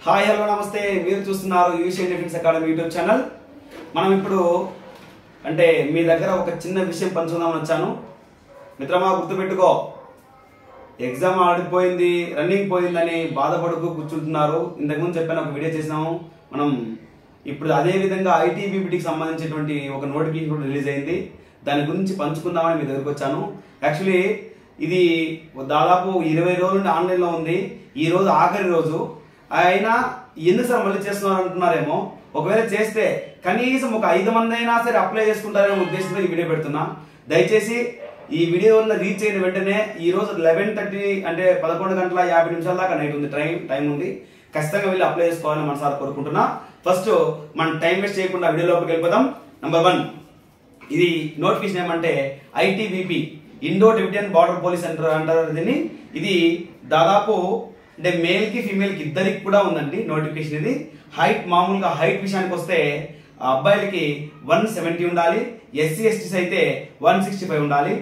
hi hello నమస్తే మీరు చూస్తున్నారు యూషియన్ డిఫెన్స్ అకాడమీ యూట్యూబ్ ఛానల్ మనం ఇప్పుడు అంటే మీ దగ్గర ఒక చిన్న విషయం పంచుకుందామని వచ్చాను మిత్రమా గుర్తుపెట్టుకో ఎగ్జామ్ ఆడిపోయింది రన్నింగ్ పోయిందని బాధపడుతూ కూర్చుంటున్నారు ఇంతకుముందు చెప్పాను ఒక వీడియో చేసినాము మనం ఇప్పుడు అదే విధంగా ఐటీబీపీటీకి సంబంధించినటువంటి ఒక నోటిఫికేషన్ కూడా రిలీజ్ అయింది దాని గురించి పంచుకుందామని మీ దగ్గరకు వచ్చాను యాక్చువల్లీ ఇది దాదాపు ఇరవై రోజుల నుండి ఆన్లైన్లో ఉంది ఈ రోజు ఆఖరి రోజు అయినా ఎందుకు సార్ మళ్ళీ చేస్తున్నారు అంటున్నారేమో ఒకవేళ చేస్తే కనీసం ఒక ఐదు మంది అయినా సరే అప్లై చేసుకుంటారనే ఉద్దేశంతో ఈ వీడియో పెడుతున్నా దయచేసి ఈ వీడియో రీచ్ అయిన వెంటనే ఈ రోజు లెవెన్ థర్టీ అంటే పదకొండు గంటల యాభై నిమిషాల దాకా నైట్ ఉంది టైం టైం ఉంది ఖచ్చితంగా వెళ్ళి అప్లై చేసుకోవాలని మనసారి కోరుకుంటున్నా ఫస్ట్ మనం టైం వేస్ట్ చేయకుండా వీడియో లోపలికి వెళ్ళిపోదాం నంబర్ వన్ ఇది నోటిఫికేషన్ ఏమంటే ITBP Indo Tibetan border police అంటారు అంటారు దీన్ని ఇది దాదాపు అంటే మేల్ కి ఫీమేల్ కి ఇద్దరికి కూడా ఉందండి నోటిఫికేషన్ ఇది హైట్ మామూలుగా హైట్ విషయానికి వస్తే ఆ అబ్బాయిలకి వన్ సెవెంటీ ఉండాలి ఎస్సీ ఎస్టీస్ అయితే వన్ సిక్స్టీ ఫైవ్ ఉండాలి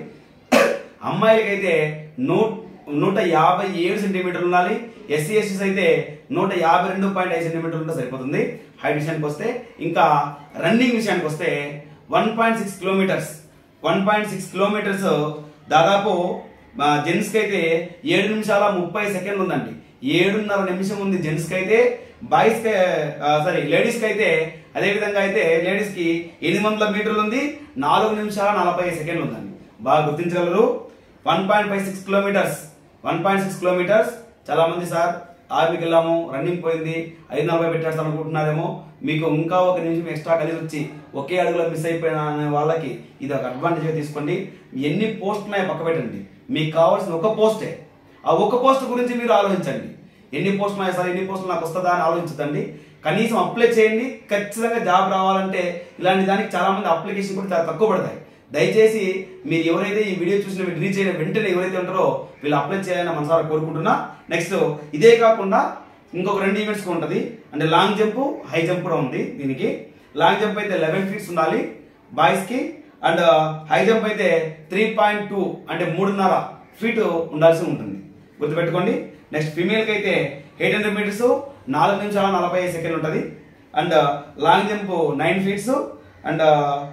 అమ్మాయిలకైతే నూ నూట యాభై ఏడు సెంటీమీటర్లు ఉండాలి ఎస్సీ ఎస్టీస్ అయితే నూట యాభై రెండు పాయింట్ ఐదు సెంటీమీటర్లు ఉంటే సరిపోతుంది హైట్ విషయానికి వస్తే ఇంకా రన్నింగ్ విషయానికి వస్తే one point six kilometres one point six kilometres దాదాపు జెంట్స్ కి అయితే ఏడు నిమిషాల ముప్పై సెకండ్లు ఉందండి ఏడున్నర నిమిషం ఉంది జెంట్స్ కి అయితే బాయ్స్ కి సారీ లేడీస్ కి అయితే అదే విధంగా అయితే లేడీస్ కి ఎనిమిది వందల మీటర్లు ఉంది నాలుగు నిమిషాల నలభై సెకండ్లు ఉందండి బాగా గుర్తించగలరు one point five six kilometres one point six kilometres చాలా మంది సార్ ఆర్మీకి వెళ్ళాము రన్నింగ్ పోయింది ఐదు నలభై పెట్టేస్తాం అనుకుంటున్నారేమో మీకు ఇంకా ఒక నిమిషం ఎక్స్ట్రా కలిసి వచ్చి ఒకే అడుగులో మిస్ అయిపోయిన అనే వాళ్ళకి ఇది ఒక అడ్వాంటేజ్ తీసుకోండి ఎన్ని పోస్ట్ ఉన్నాయో పక్క పెట్టండి మీకు కావాల్సిన ఒక పోస్టే ఆ ఒక పోస్ట్ గురించి మీరు ఆలోచించండి ఎన్ని పోస్టులు ఉన్నాయి సార్ ఎన్ని పోస్టులు నాకు వస్తుందా అని ఆలోచించదండి కనీసం అప్లై చేయండి ఖచ్చితంగా జాబ్ రావాలంటే ఇలాంటి దానికి చాలా మంది అప్లికేషన్ కూడా చాలా తక్కువ పడతాయి దయచేసి మీరు ఎవరైతే ఈ వీడియో చూసిన మీరు రీచ్ అయిన వెంటనే ఎవరైతే ఉంటారో వీళ్ళు అప్లై చేయాలని మనసారా కోరుకుంటున్నా నెక్స్ట్ ఇదే కాకుండా ఇంకొక రెండు ఈవెంట్స్ ఉంటుంది అంటే లాంగ్ జంప్ హై జంప్ కూడా ఉంది దీనికి లాంగ్ జంప్ అయితే లెవెన్ ఫీట్స్ ఉండాలి బాయ్స్ కి అండ్ హై జంప్ అయితే త్రీ పాయింట్ టూ అంటే మూడున్నర ఫీట్ ఉండాల్సి ఉంటుంది గుర్తుపెట్టుకోండి నెక్స్ట్ ఫీమేల్ కి అయితే ఎయిట్ హండ్రెడ్ మీటర్స్ నాలుగు నిమిషాల నలభై ఐదు సెకండ్ ఉంటుంది and long jump nine feets and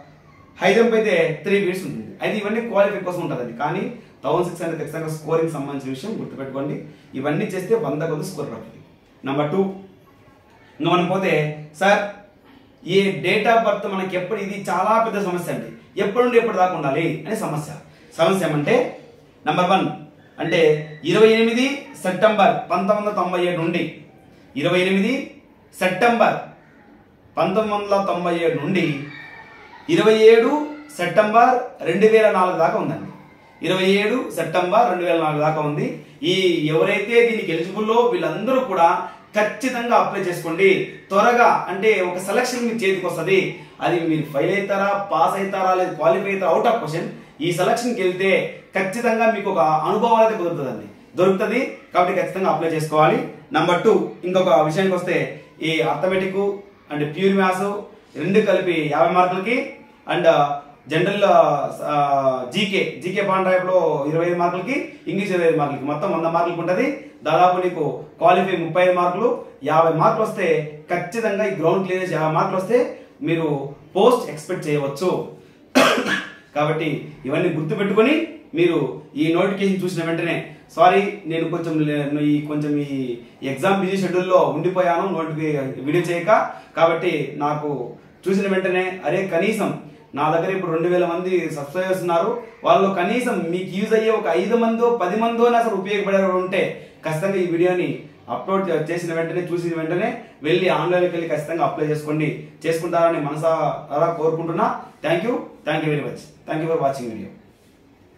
high jump అయితే త్రీ ఫీట్స్ ఉంటుంది అయితే ఇవన్నీ క్వాలిఫై కోసం ఉంటుందండి కానీ థౌసండ్ సిక్స్ హండ్రెడ్ ఖచ్చితంగా స్కోరింగ్ సంబంధించిన విషయం గుర్తుపెట్టుకోండి ఇవన్నీ చేస్తే వంద కొద్ది స్కోర్ పడుతుంది నెంబర్ టూ ఇంకా మనం పోతే సార్ ఈ డేట్ ఆఫ్ బర్త్ మనకి ఎప్పుడు ఇది చాలా పెద్ద సమస్య అండి ఎప్పటి నుండి ఎప్పటి దాకా ఉండాలి అనే సమస్య సమస్య ఏమంటే నంబర్ వన్ అంటే ఇరవై ఎనిమిది సెప్టెంబర్ పంతొమ్మిది వందల తొంభై ఏడు నుండి ఇరవై ఎనిమిది సెప్టెంబర్ పంతొమ్మిది వందల తొంభై ఏడు నుండి ఇరవై ఏడు సెప్టెంబర్ రెండు వేల నాలుగు దాకా ఉందండి ఇరవై ఏడు సెప్టెంబర్ రెండు వేల నాలుగు దాకా ఉంది ఈ ఎవరైతే దీనికి ఎలిజిబుల్లో వీళ్ళందరూ కూడా ఖచ్చితంగా అప్లై చేసుకోండి త్వరగా అంటే ఒక సెలక్షన్ మీ చేతికి వస్తుంది అది మీరు ఫెయిల్ అవుతారా పాస్ అవుతారా లేదా క్వాలిఫై అవుతారా అవుట్ ఆఫ్ క్వశ్చన్ ఈ సెలక్షన్కి వెళ్తే ఖచ్చితంగా మీకు ఒక అనుభవం అయితే కుదురుతుందండి దొరుకుతుంది కాబట్టి ఖచ్చితంగా అప్లై చేసుకోవాలి నంబర్ టూ ఇంకొక విషయానికి వస్తే ఈ అర్థమెటిక్ అండ్ ప్యూర్ మ్యాథ్స్ రెండు కలిపి యాభై మార్కులకి అండ్ జనరల్ జీకే జీకే పాన్ డ్రైవ్ లో ఇరవై ఐదు మార్కులకి ఇంగ్లీష్ ఇరవై ఐదు మార్కులకి మొత్తం వంద మార్కులకి ఉంటుంది దాదాపు నీకు క్వాలిఫై ముప్పై ఐదు మార్కులు యాభై మార్కులు వస్తే ఖచ్చితంగా ఈ గ్రౌండ్ క్లియర్ చేసి యాభై మార్కులు వస్తే మీరు పోస్ట్ ఎక్స్పెక్ట్ చేయవచ్చు కాబట్టి ఇవన్నీ గుర్తు పెట్టుకొని మీరు ఈ నోటిఫికేషన్ చూసిన వెంటనే సారీ నేను కొంచెం లే- ఈ కొంచెం ఈ ఎగ్జామ్ బిజీ షెడ్యూల్లో ఉండిపోయాను నోటిఫికేషన్ వీడియో చేయక కాబట్టి నాకు చూసిన వెంటనే అరే కనీసం నా దగ్గర ఇప్పుడు రెండు వేల మంది సబ్స్క్రైబర్స్ ఉన్నారు వాళ్ళు కనీసం మీకు యూజ్ అయ్యే ఒక ఐదు మందో పది మందో అసలు ఉపయోగపడే వాళ్ళు ఉంటే ఖచ్చితంగా ఈ వీడియోని అప్లోడ్ చే- చేసిన వెంటనే చూసిన వెంటనే వెళ్ళి ఆన్లైన్కి వెళ్ళి ఖచ్చితంగా అప్లై చేసుకోండి చేసుకుంటారని మనసారా కోరుకుంటున్నా thank you thank you very much thank you for watching video